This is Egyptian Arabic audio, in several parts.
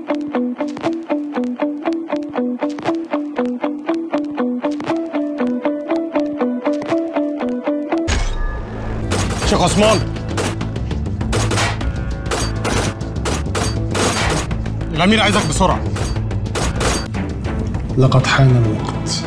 شيخ عثمان الأمير عايزك بسرعة لقد حان الوقت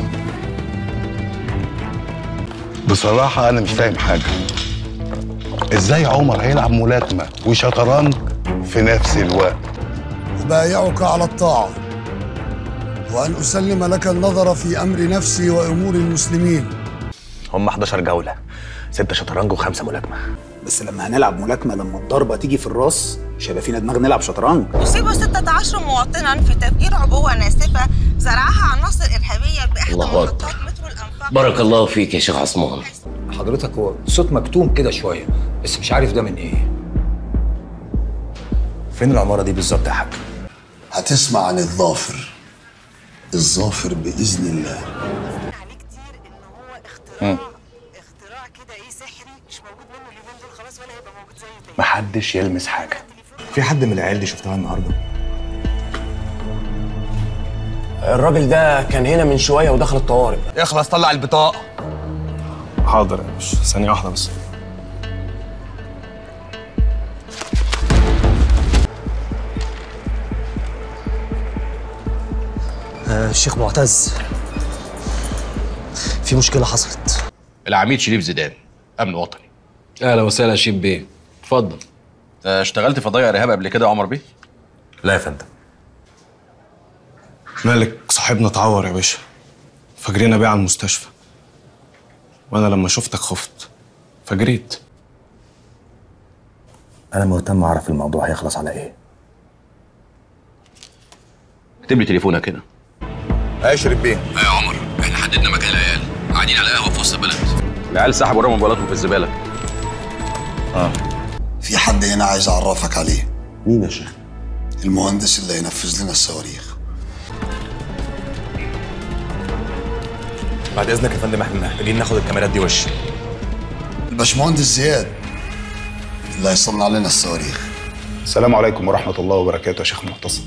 بصراحة أنا مش فاهم حاجة إزاي عمر هيلعب ملاكمة وشطرنج في نفس الوقت أبايعك على الطاعة وأن أسلم لك النظر في أمر نفسي وأمور المسلمين هم 11 جولة ستة شطرنج وخمسة ملاكمة بس لما هنلعب ملاكمه لما الضربه تيجي في الراس مش هيبقى فينا دماغ نلعب شطرنج يصيب 16 مواطنا في تفجير عبوة ناسفة زرعها عناصر إرهابية بإحدى الله محطات أكبر. مترو الأنفاق بارك الله فيك يا شيخ عثمان حضرتك هو صوت مكتوم كده شويه بس مش عارف ده من ايه فين العمارة دي بالظبط يا حاج؟ هتسمع عن الظافر الظافر بإذن الله عليه كتير إن هو اختراع اختراع كده إيه سحري مش موجود منه اليومين دول خلاص ولا هيبقى موجود زيه تاني محدش يلمس حاجة في حد من العيال دي شفتها النهاردة؟ الراجل ده كان هنا من شوية ودخل الطوارئ اخلص طلع البطاقة حاضر يا باشا ثانية واحدة بس الشيخ معتز في مشكلة حصلت العميد شريف زيدان امن وطني اهلا وسهلا شيف بيه اتفضل اشتغلت في ضيع ارهاب قبل كده يا عمر بيه لا يا فندم مالك صاحبنا اتعور يا باشا فجرينا بيه على المستشفى وأنا لما شفتك خفت فجريت أنا مهتم أعرف الموضوع هيخلص على إيه اكتب لي تليفونك هنا يا شريف بيه يا عمر احنا حددنا مكان العيال قاعدين على قهوه في وسط البلد العيال سحبوا رموا موبايلاتهم في الزباله في حد هنا عايز أعرفك عليه مين يا شيخ؟ المهندس اللي هينفذ لنا الصواريخ بعد إذنك يا فندم احنا محتاجين ناخد الكاميرات دي وش الباشمهندس زياد اللي هيصنع لنا الصواريخ السلام عليكم ورحمة الله وبركاته يا شيخ معتصم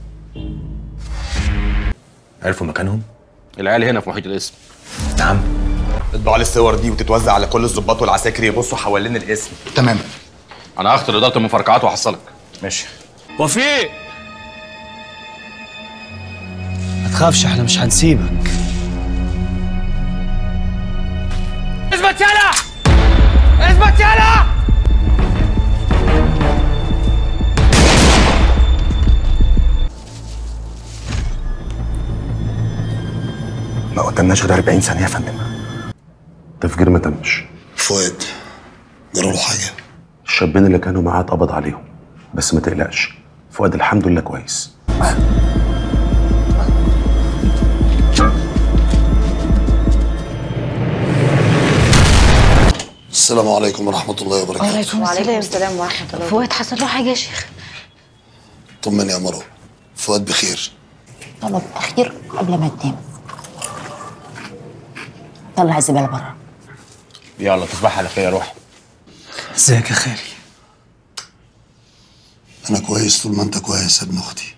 عرفوا مكانهم؟ العيال هنا في محيط الاسم نعم اطبعوا لي الصور دي وتتوزع على كل الضباط والعساكر يبصوا حوالين الاسم تمام انا هخطر اداره المفرقعات وهحصلك ماشي وفيق ما تخافش احنا مش هنسيبك اثبت يلا اثبت يلا ما قدامناش غير 40 ثانية يا فندم تفجير ما تمش فؤاد جرى له حاجة الشابين اللي كانوا معاه اتقبض عليهم بس ما تقلقش فؤاد الحمد لله كويس السلام عليكم ورحمة الله وبركاته وعليكم السلام ورحمة الله فؤاد حصل له حاجة يا شيخ طمني يا مرو فؤاد بخير طلب أخير قبل ما تنام طلع الزبالة بره يلا تصبح على خير روح ازيك يا خالي أنا كويس طول ما أنت كويس يا ابن أختي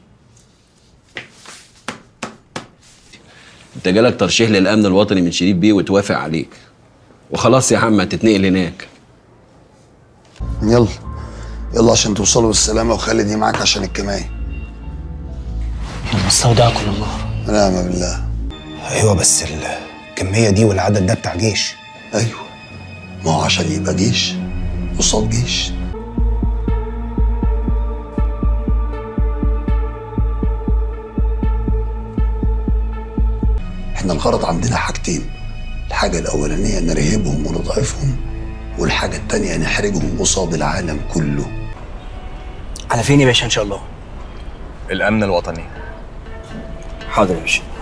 انت جالك ترشيح للامن الوطني من شريف بيه وتوافق عليك وخلاص يا عم هتتنقل هناك يلا يلا عشان توصلوا بالسلامة وخلي دي معاك عشان الكماية يلا استودعكم الله ونعم بالله ايوه بس الكميه دي والعدد ده بتاع جيش أيوه ما هو عشان يبقى جيش قصاد جيش احنا الغرض عندنا حاجتين الحاجة الأولانية نرهبهم ونضعفهم والحاجة التانية نحرجهم قصاد العالم كله على فين يا باشا ان شاء الله الأمن الوطني حاضر يا باشا